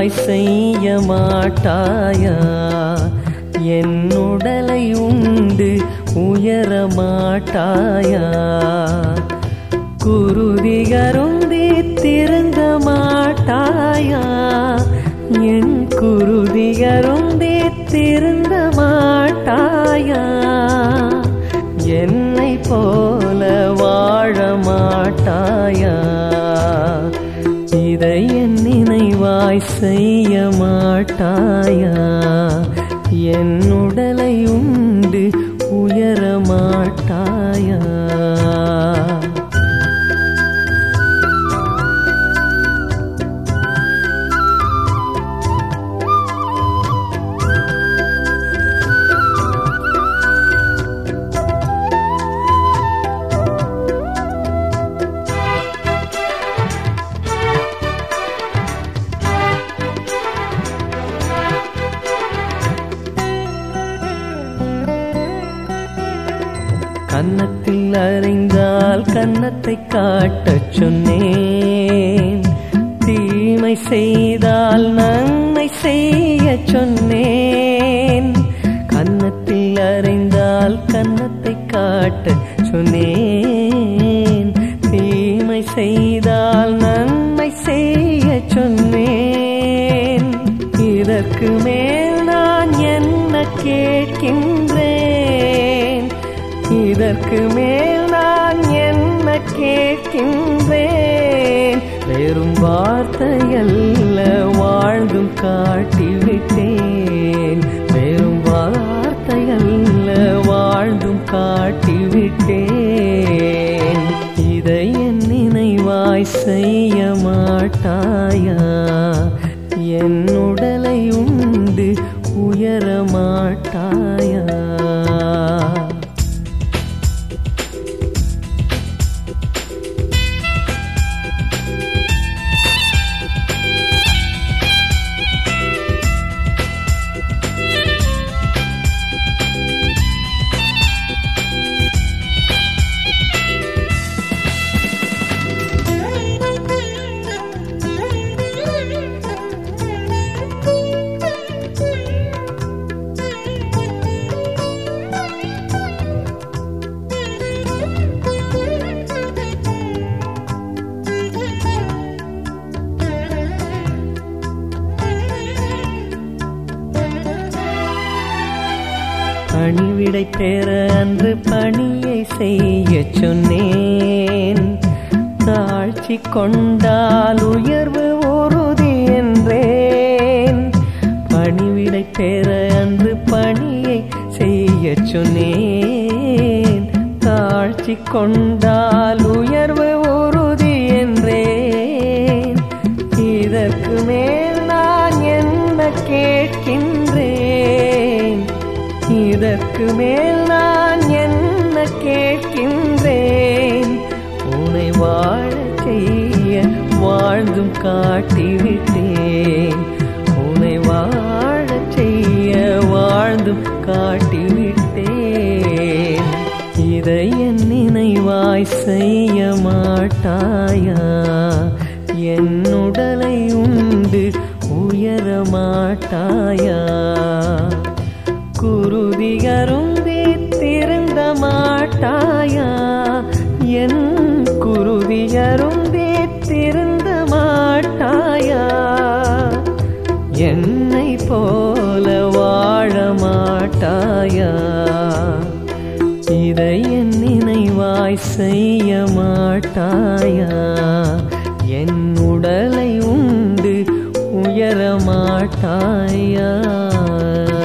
நினைவாய் செய்ய மாட்டாயா என் உடலை உண்டு உயர மாட்டாயா குருதிகருந்தி திருந்த மாட்டாயா என் குருதிகருந்தி திருந்த மாட்டாயா என்னை போல வாழ மாட்டாயா இதை என் நினைவாய் செய்ய மாட்டாயா என் உடலை உண்டு உயர மாட்டாயா கன்னத்தில் அறிந்தால் கன்னத்தை காட்டச் சொன்னேன் தீமை செய்தால் நன்மை செய்ய சொன்னேன் கன்னத்தில் அறிந்தால் கன்னத்தை காட்டச் சொன்னேன் தீமை செய்தால் நன்மை செய்ய சொன்னேன் இதற்கு மேல் நான் என்ன கேட்கின்றேன் இதற்கு மேல் நான் என்ன கேட்கின்றேன் வெறும் வார்த்தையல்ல வாழ்ந்தும் காட்டிவிட்டேன் வெறும் வார்த்தையல்ல வாழ்ந்தும் காட்டிவிட்டேன் இதை என் நினைவாய் செய்ய மாட்டாயா என் உடலை உண்டு உயர மாட்டாயா பணிவிடை பெற அன்று பணியை செய்ய சொன்னேன் தாழ்ச்சி கொண்டால் உயர்வு உறுதி என்றேன் பணிவிடை பெற அன்று பணியை செய்ய சொன்னேன் தாழ்ச்சி கொண்டால் உயர்வு உறுதி என்றேன் இதற்கு மேல் நான் என்ன கேட்கின்றேன் இதற்கு மேல் நான் என்ன கேட்கின்றேன் உன்னை வாழ செய்ய வாழ்ந்தும் காட்டிவிட்டேன் உன்னை வாழ செய்ய வாழ்ந்தும் காட்டிவிட்டேன் இதை என் நினைவாய் செய்ய மாட்டாயா என் உடலை உண்டு உயர மாட்டாயா குருதிகருந்தி திருந்த மாட்டாயா என் குருதிகருந்தி திருந்த மாட்டாயா என்னை போல வாழ மாட்டாயா இதை என் நினைவாய் செய்ய மாட்டாயா என் உடலை உண்டு உயர மாட்டாயா